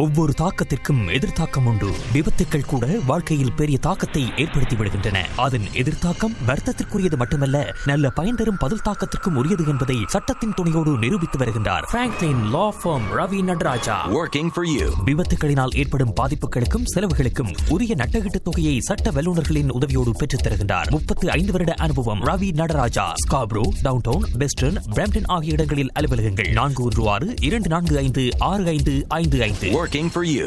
ஒவ்வொரு தாக்கத்திற்கும் எதிர்த்தாக்கம் உண்டு விபத்துக்கள் கூட வாழ்க்கையில் பெரிய தாக்கத்தை ஏற்படுத்தி விடுகின்றன அதன் எதிர்த்தாக்கம் வர்த்தத்திற்குரியது மட்டுமல்ல நல்ல பயன் தரும் பதில் தாக்கத்திற்கும் உரியது என்பதை சட்டத்தின் துணையோடு நிரூபித்து வருகின்றார் Franklin law firm Ravi Nataraja Working for you. விபத்துகளினால் ஏற்படும் பாதிப்புகளுக்கும் செலவுகளுக்கும் உரிய நட்டகீட்டு தொகையை சட்ட வல்லுநர்களின் உதவியோடு பெற்றுத் தருகின்றார் முப்பத்து ஐந்து வருட அனுபவம் Ravi Nataraja Scarborough downtown western Brampton ஆகிய இடங்களில் அலுவலகங்கள் நான்கு ஒன்று ஆறு இரண்டு நான்கு ஐந்து ஆறு ஐந்து ஐந்து ஐந்து Working for you.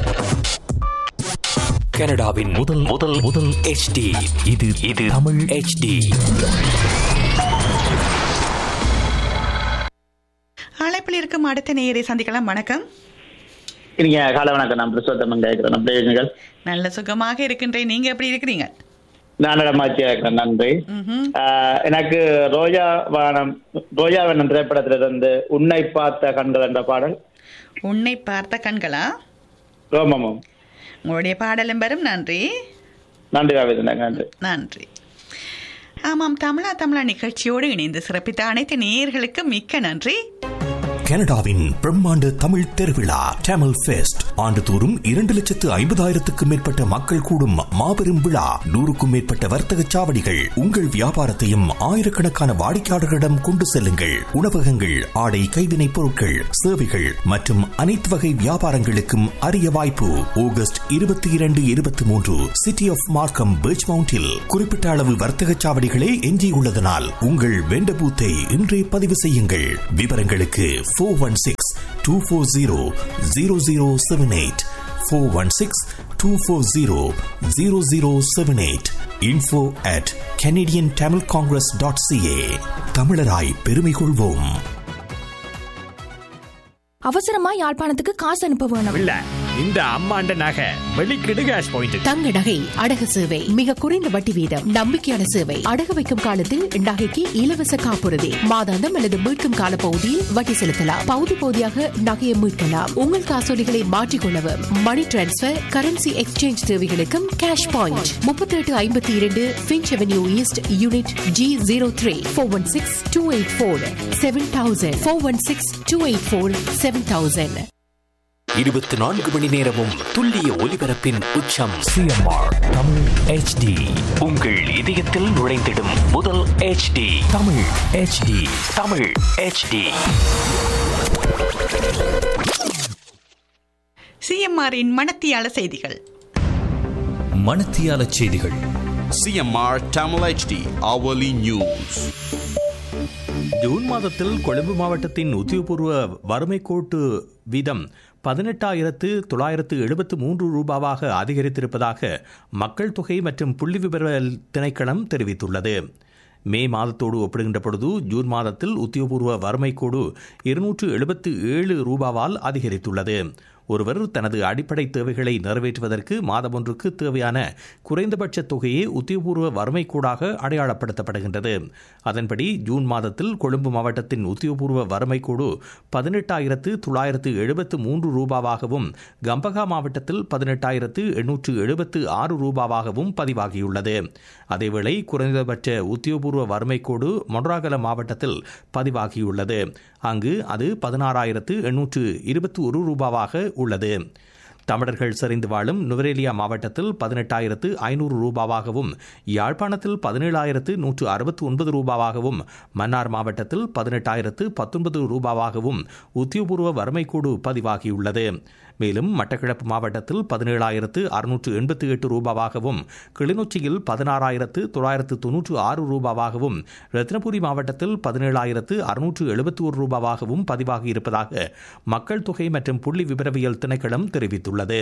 கனடாவின் முதல் முதல் முதல் HD இது இது தமிழ் HD அழைப்பில் இருக்கும் அடுத்த நேயரை சந்திக்கலாம் வணக்கம் நீங்க காலை வணக்கம் நான் பிரசோத்தமன் கேட்கிறேன் நம்ம நீங்கள் நல்ல சுகமாக இருக்கின்றேன் நீங்க எப்படி இருக்கிறீங்க நான் இடமாச்சியா இருக்கிறேன் நன்றி ம்ஹும். ஆஹ் எனக்கு ரோஜா வானம் ரோஜா வானம் திரைப்படத்திலிருந்து உன்னை பார்த்த கண்கள் என்ற பாடல் உன்னை பார்த்த கண்களா ரோமமும் உங்களுடைய பாடலும் பெறும் நன்றி நன்றி ராவிதன் நன்றி நன்றி ஆமாம் தமிழா தமிழா நிகழ்ச்சியோடு இணைந்து சிறப்பித்த அனைத்து நேயர்களுக்கும் மிக்க நன்றி கனடாவின் பிரம்மாண்ட தமிழ் திருவிழா டேமல் ஃபெஸ்ட் ஆண்டுதோறும் இரண்டு லட்சத்து ஐம்பதாயிரத்துக்கும் மேற்பட்ட மக்கள் கூடும் மாபெரும் விழா நூறுக்கும் மேற்பட்ட வர்த்தக சாவடிகள் உங்கள் வியாபாரத்தையும் ஆயிரக்கணக்கான வாடிக்கையாளர்களிடம் கொண்டு செல்லுங்கள் உணவகங்கள் ஆடை கைவினைப் பொருட்கள் சேவைகள் மற்றும் அனைத்து வகை வியாபாரங்களுக்கும் அரிய வாய்ப்பு ஆகஸ்ட் இருபத்தி இரண்டு இருபத்தி மூன்று சிட்டி ஆஃப் மார்க்கம் பீச் மவுண்டில் குறிப்பிட்ட அளவு வர்த்தக சாவடிகளே எஞ்சியுள்ளதனால் உங்கள் வெண்ட பூத்தை இன்றே பதிவு செய்யுங்கள் விவரங்களுக்கு four one six two four zero zero zero seven eight four one six two four zero zero zero seven eight info at Canadian Tamil congress dot CA தமிழராய் பெருமை கொள்வோம் அவசரமா யாழ்ப்பாணத்துக்கு காசு அனுப்ப வேணும் இல்ல இந்த அம்மாண்ட நகை வெளிக்கிடு கேஷ் பாயிண்ட் தங்க நகை அடகு சேவை மிக குறைந்த வட்டி வீதம் நம்பிக்கையான சேவை அடகு வைக்கும் காலத்தில் நகைக்கு இலவச காப்புறுதி மாதாந்தம் அல்லது மீட்கும் கால பகுதியில் வட்டி செலுத்தலாம் பகுதி பகுதியாக நகையை மீட்கலாம் உங்கள் காசோலிகளை மாற்றிக்கொள்ளவும் மணி டிரான்ஸ்பர் கரன்சி எக்ஸ்சேஞ்ச் தேவைகளுக்கும் கேஷ் பாயிண்ட் முப்பத்தி எட்டு ஐம்பத்தி இரண்டு Finch avenue east unit G zero three four one six two eight four seven thousand four one six two eight four seven thousand இருபத்தி நான்கு மணி நேரமும் துல்லிய ஒலிபரப்பின் உச்சம் சிஎம்ஆர் தமிழ் HD உங்கள் இதயத்தில் நுழைந்திடும் முதல் HD Tamil HD Tamil HD சிஎம்ஆரின் மனத்தியால செய்திகள் மணத்தியால செய்திகள் CMR Tamil HD Hourly News. June மாதத்தில் கொழும்பு மாவட்டத்தின் உத்தியோகபூர்வ வறுமை கோட்டு வீதம் பதினெட்டாயிரத்து தொள்ளாயிரத்து எழுபத்து மூன்று ரூபாவாக அதிகரித்திருப்பதாக மக்கள் தொகை மற்றும் புள்ளி விவர திணைக்களம் தெரிவித்துள்ளது மே மாதத்தோடு ஒப்பிடுகின்ற பொழுது ஜூன் மாதத்தில் உத்தியோகபூர்வ வறுமை கோடு இருநூற்று எழுபத்து ஏழு ரூபாவால் அதிகரித்துள்ளது ஒருவர் தனது அடிப்படை தேவைகளை நிறைவேற்றுவதற்கு மாதமொன்றுக்கு தேவையான குறைந்தபட்ச தொகையே உத்தியோகபூர்வ வறுமை கூடாக அடையாளப்படுத்தப்படுகின்றது அதன்படி ஜூன் மாதத்தில் கொழும்பு மாவட்டத்தின் உத்தியோகபூர்வ வறுமை கூடு பதினெட்டாயிரத்து தொள்ளாயிரத்து எழுபத்து மூன்று ரூபாவாகவும் கம்பகா மாவட்டத்தில் பதினெட்டாயிரத்து எண்ணூற்று எழுபத்து ஆறு ரூபாவாகவும் பதிவாகியுள்ளது அதேவேளை குறைந்தபட்ச உத்தியோகபூர்வ வறுமை கோடு மொன்றாகல மாவட்டத்தில் பதிவாகியுள்ளது அங்கு அது பதினாறாயிரத்து எண்ணூற்று இருபத்தி ஒரு ரூபாவாக உள்ளது தமிழர்கள் செறிந்து வாழும் நுவரேலியா மாவட்டத்தில் பதினெட்டாயிரத்து ஐநூறு ரூபாவாகவும் யாழ்ப்பாணத்தில் பதினேழாயிரத்து நூற்று அறுபத்தி ஒன்பது ரூபாவாகவும் மன்னார் மாவட்டத்தில் பதினெட்டாயிரத்து பத்தொன்பது ரூபாவாகவும் உத்தியோகபூர்வ வறுமைக்கூடு பதிவாகியுள்ளது மேலும் மட்டக்களப்பு மாவட்டத்தில் பதினேழாயிரத்து அறுநூற்று எண்பத்தி எட்டு ரூபாவாகவும் கிளிநொச்சியில் பதினாறாயிரத்து தொள்ளாயிரத்து தொன்னூற்று ஆறு ரூபாவாகவும் ரத்னபுரி மாவட்டத்தில் பதினேழாயிரத்து அறுநூற்று எழுபத்தி ஒரு ரூபாவாகவும் பதிவாகியிருப்பதாக மக்கள் தொகை மற்றும் புள்ளி விவரவியல் திணைக்களம் தெரிவித்துள்ளது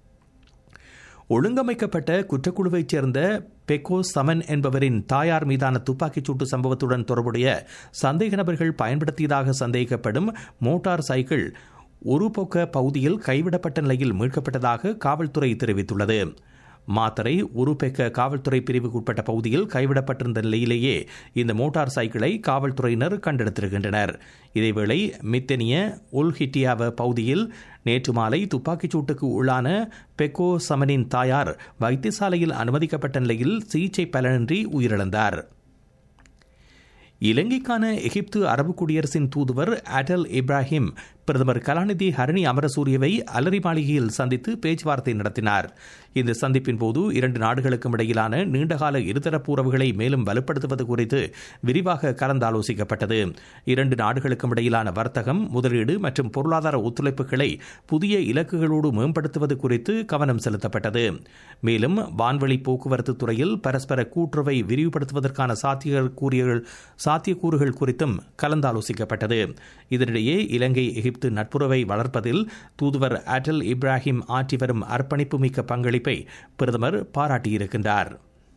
ஒழுங்கமைக்கப்பட்ட குற்றக்குழுவைச் சேர்ந்த பெக்கோ சமன் என்பவரின் தாயார் மீதான துப்பாக்கிச் சூட்டு சம்பவத்துடன் தொடர்புடைய சந்தேக நபர்கள் பயன்படுத்தியதாக சந்தேகிக்கப்படும் மோட்டார் சைக்கிள் உருபொக்க பகுதியில் கைவிடப்பட்ட நிலையில் மீட்கப்பட்டதாக காவல்துறை தெரிவித்துள்ளது மாத்தரை உருபெக்க காவல்துறை பிரிவுக்குட்பட்ட பகுதியில் கைவிடப்பட்டிருந்த நிலையிலேயே இந்த மோட்டார் சைக்கிளை காவல்துறையினர் கண்டெடுத்திருக்கின்றனர் இதேவேளை மித்தனிய உல்ஹிட்டியாவ பகுதியில் நேற்று மாலை துப்பாக்கிச் சூட்டுக்கு உள்ளான பெக்கோ சமனின் தாயார் வைத்தியசாலையில் அனுமதிக்கப்பட்ட நிலையில் சிகிச்சை பலனின்றி உயிரிழந்தார் இலங்கைக்கான எகிப்து அரபு குடியரசின் தூதுவர் அடல் இப்ராஹிம் பிரதமர் கலாநிதி ஹரணி அமரசூரியவை அலரி மாளிகையில் சந்தித்து பேச்சுவார்த்தை நடத்தினார் இந்த சந்திப்பின் போது இரண்டு நாடுகளுக்கும் இடையிலான நீண்டகால இருதரப்பு உறவுகளை மேலும் வலுப்படுத்துவது குறித்து விரிவாக கலந்தாலோசிக்கப்பட்டது இரண்டு நாடுகளுக்கும் இடையிலான வர்த்தகம் முதலீடு மற்றும் பொருளாதார ஒத்துழைப்புகளை புதிய இலக்குகளோடு மேம்படுத்துவது குறித்து கவனம் செலுத்தப்பட்டது மேலும் வான்வழி போக்குவரத்து துறையில் பரஸ்பர கூட்டுறவை விரிவுபடுத்துவதற்கான சாத்தியக்கூறுகள் சாத்தியக்கூறுகள் குறித்தும் கலந்தாலோசிக்கப்பட்டது இதனிடையே இலங்கை எகிப்து நட்புறவை வளர்ப்பதில் தூதுவர் அடல் இப்ராஹிம் ஆற்றி வரும் அர்ப்பணிப்புமிக்க பங்களிப்பை பிரதமர் பாராட்டியிருக்கின்றார்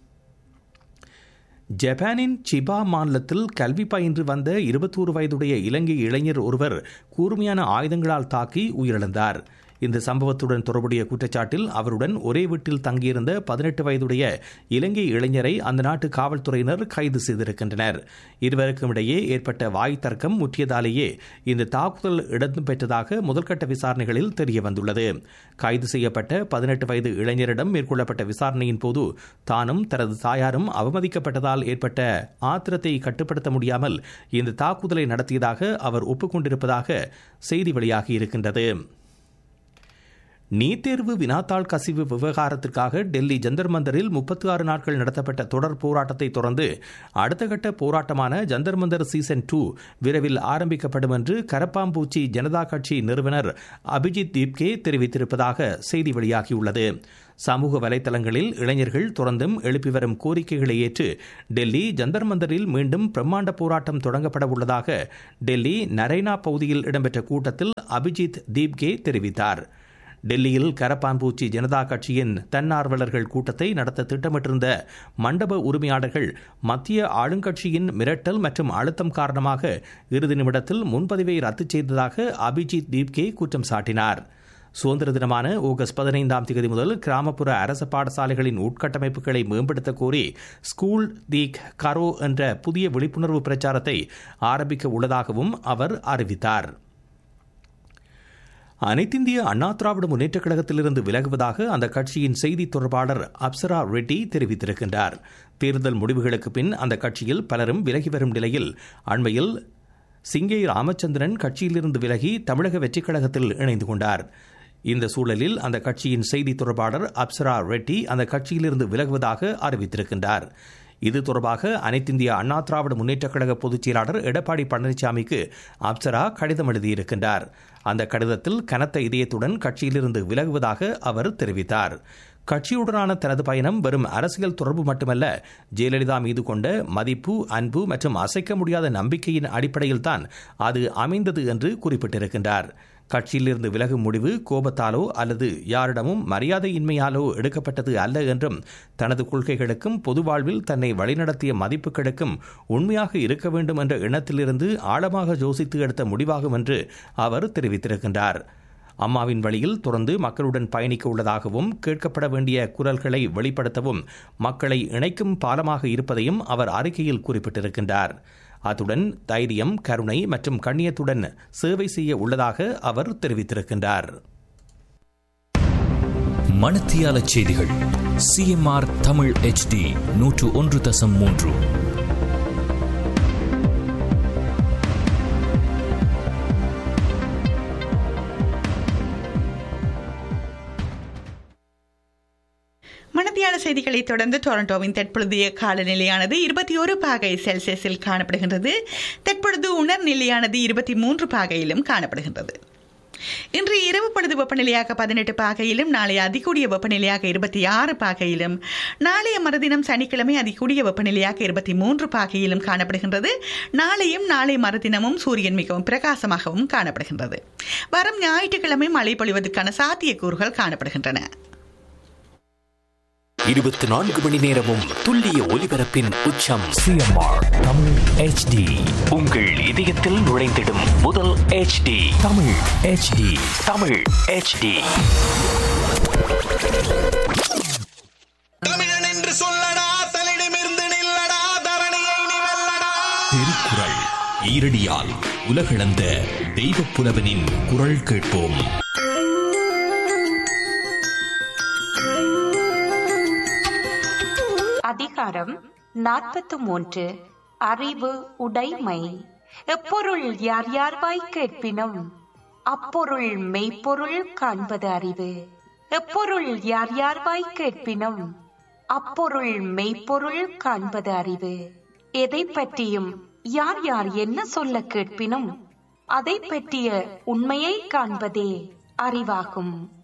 ஜப்பானின் சிபா மாநிலத்தில் கல்வி பயின்று வந்த இருபத்தோரு வயதுடைய இலங்கை இளைஞர் ஒருவர் கூர்மையான ஆயுதங்களால் தாக்கி உயிரிழந்தார் இந்த சம்பவத்துடன் தொடர்புடைய குற்றச்சாட்டில் அவருடன் ஒரே வீட்டில் தங்கியிருந்த பதினெட்டு வயதுடைய இலங்கை இளைஞரை அந்த நாட்டு காவல்துறையினர் கைது செய்திருக்கின்றனர் இருவருக்கும் இடையே ஏற்பட்ட வாய் தர்க்கம் முற்றியதாலேயே இந்த தாக்குதல் இடம்பெற்றதாக முதல்கட்ட விசாரணைகளில் தெரிய வந்துள்ளது கைது செய்யப்பட்ட பதினெட்டு வயது இளைஞரிடம் மேற்கொள்ளப்பட்ட விசாரணையின் போது தானும் தனது தாயாரும் அவமதிக்கப்பட்டதால் ஏற்பட்ட ஆத்திரத்தை கட்டுப்படுத்த முடியாமல் இந்த தாக்குதலை நடத்தியதாக அவர் ஒப்புக்கொண்டிருப்பதாக செய்தி வெளியாகியிருக்கின்றது நீட் தேர்வு வினாத்தாள் கசிவு விவகாரத்திற்காக டெல்லி ஜந்தர் மந்தரில் முப்பத்தி ஆறு நாட்கள் நடத்தப்பட்ட தொடர் போராட்டத்தை தொடர்ந்து அடுத்த கட்ட போராட்டமான ஜந்தர் மந்தர் சீசன் டூ விரைவில் ஆரம்பிக்கப்படும் என்று கரப்பாம்பூச்சி ஜனதா கட்சி நிறுவனர் அபிஜித் தீப்கே தெரிவித்திருப்பதாக செய்தி வெளியாகியுள்ளது சமூக வலைதளங்களில் இளைஞர்கள் தொடர்ந்தும் எழுப்பி வரும் கோரிக்கைகளை ஏற்று டெல்லி ஜந்தர் மந்தரில் மீண்டும் பிரம்மாண்ட போராட்டம் தொடங்கப்பட உள்ளதாக டெல்லி நரைனா பகுதியில் இடம்பெற்ற கூட்டத்தில் அபிஜித் தீப்கே தெரிவித்தார் டெல்லியில் கரப்பான்பூச்சி ஜனதா கட்சியின் தன்னார்வலர்கள் கூட்டத்தை நடத்த திட்டமிட்டிருந்த மண்டப உரிமையாளர்கள் மத்திய ஆளுங்கட்சியின் மிரட்டல் மற்றும் அழுத்தம் காரணமாக இறுதி நிமிடத்தில் முன்பதிவை ரத்து செய்ததாக அபிஜித் தீப்கே குற்றம் சாட்டினார் சுதந்திர தினமான ஆகஸ்ட் பதினைந்தாம் தேதி முதல் கிராமப்புற அரசு பாடசாலைகளின் உட்கட்டமைப்புகளை மேம்படுத்த கோரி ஸ்கூல் தி கரோ என்ற புதிய விழிப்புணர்வு பிரச்சாரத்தை ஆரம்பிக்க உள்ளதாகவும் அவர் அறிவித்தார் அனைத்திந்திய அண்ணா திராவிட முன்னேற்றக் கழகத்திலிருந்து விலகுவதாக அந்த கட்சியின் செய்தி தொடர்பாளர் அப்சரா ரெட்டி தெரிவித்திருக்கின்றார் தேர்தல் முடிவுகளுக்கு பின் அந்த கட்சியில் பலரும் விலகி வரும் நிலையில் அண்மையில் சிங்கை ராமச்சந்திரன் கட்சியிலிருந்து விலகி தமிழக வெற்றிக் கழகத்தில் இணைந்து கொண்டார் இந்த சூழலில் அந்த கட்சியின் செய்தி தொடர்பாளர் அப்சரா ரெட்டி அந்த கட்சியிலிருந்து விலகுவதாக அறிவித்திருக்கின்றார் இது தொடர்பாக அனைத்திந்திய அண்ணா திராவிட முன்னேற்றக் கழக பொதுச் செயலாளர் எடப்பாடி பழனிசாமிக்கு அப்சரா கடிதம் எழுதியிருக்கின்றார் அந்த கடிதத்தில் கனத்த இதயத்துடன் கட்சியிலிருந்து விலகுவதாக அவர் தெரிவித்தார் கட்சியுடனான தனது பயணம் வெறும் அரசியல் தொடர்பு மட்டுமல்ல ஜெயலலிதா மீது கொண்ட மதிப்பு அன்பு மற்றும் அசைக்க முடியாத நம்பிக்கையின் அடிப்படையில்தான் அது அமைந்தது என்று குறிப்பிட்டிருக்கின்றார் கட்சியிலிருந்து விலகும் முடிவு கோபத்தாலோ அல்லது யாரிடமும் மரியாதையின்மையாலோ எடுக்கப்பட்டது அல்ல என்றும் தனது கொள்கைகளுக்கும் பொது வாழ்வில் தன்னை வழிநடத்திய மதிப்புகளுக்கும் உண்மையாக இருக்க வேண்டும் என்ற எண்ணத்திலிருந்து ஆழமாக யோசித்து எடுத்த முடிவாகும் என்று அவர் தெரிவித்திருக்கின்றார் அம்மாவின் வழியில் தொடர்ந்து மக்களுடன் பயணிக்க உள்ளதாகவும் கேட்கப்பட வேண்டிய குரல்களை வெளிப்படுத்தவும் மக்களை இணைக்கும் பாலமாக இருப்பதையும் அவர் அறிக்கையில் குறிப்பிட்டிருக்கின்றார் அத்துடன் தைரியம் கருணை மற்றும் கண்ணியத்துடன் சேவை செய்ய உள்ளதாக அவர் தெரிவித்திருக்கின்றார் மணத்தியால செய்திகள் சிஎம்ஆர் தமிழ் ஹெச்டி நூற்று ஒன்று தசம் மூன்று மணத்தியால செய்திகளை தொடர்ந்து டொரண்டோவின் தற்பொழுதைய காலநிலையானது இருபத்தி ஒரு பாகை செல்சியஸில் காணப்படுகின்றது தற்பொழுது உணர் நிலையானது இருபத்தி மூன்று பாகையிலும் காணப்படுகின்றது இன்று இரவு பொழுது வெப்பநிலையாக பதினெட்டு பாகையிலும் நாளை அதிகூடிய வெப்பநிலையாக இருபத்தி ஆறு பாகையிலும் நாளைய மறுதினம் சனிக்கிழமை அதிகூடிய வெப்பநிலையாக இருபத்தி மூன்று பாகையிலும் காணப்படுகின்றது நாளையும் நாளை மறுதினமும் சூரியன் மிகவும் பிரகாசமாகவும் காணப்படுகின்றது வரும் ஞாயிற்றுக்கிழமை மழை பொழிவதற்கான சாத்தியக்கூறுகள் காணப்படுகின்றன இருபத்தி நான்கு மணி நேரமும் துல்லிய ஒலிபரப்பின் உச்சம் சிஎம்ஆர் தமிழ் ஹெச்டி உங்கள் இதயத்தில் நுழைந்திடும் முதல் HD Tamil HD Tamil HD தமிழன் என்று சொல்லடா தலிடமிருந்து நில்லடா தரணியை நீ வெல்லடா திருக்குறள் ஈரடியால் உலகளந்த தெய்வப் புலவனின் குரல் கேட்போம் அதிகாரம் நாற்பத்து மூன்று அறிவு உடைமை எப்பொருள் யார் யார்வாய் கேட்பினும் அப்பொருள் மெய்ப்பொருள் காண்பது அறிவு எப்பொருள் யார் யார்வாய் கேட்பினும் அப்பொருள் மெய்ப்பொருள் காண்பது அறிவு எதை பற்றியும் யார் யார் என்ன சொல்ல கேட்பினும் அதை பற்றிய உண்மையை காண்பதே அறிவாகும்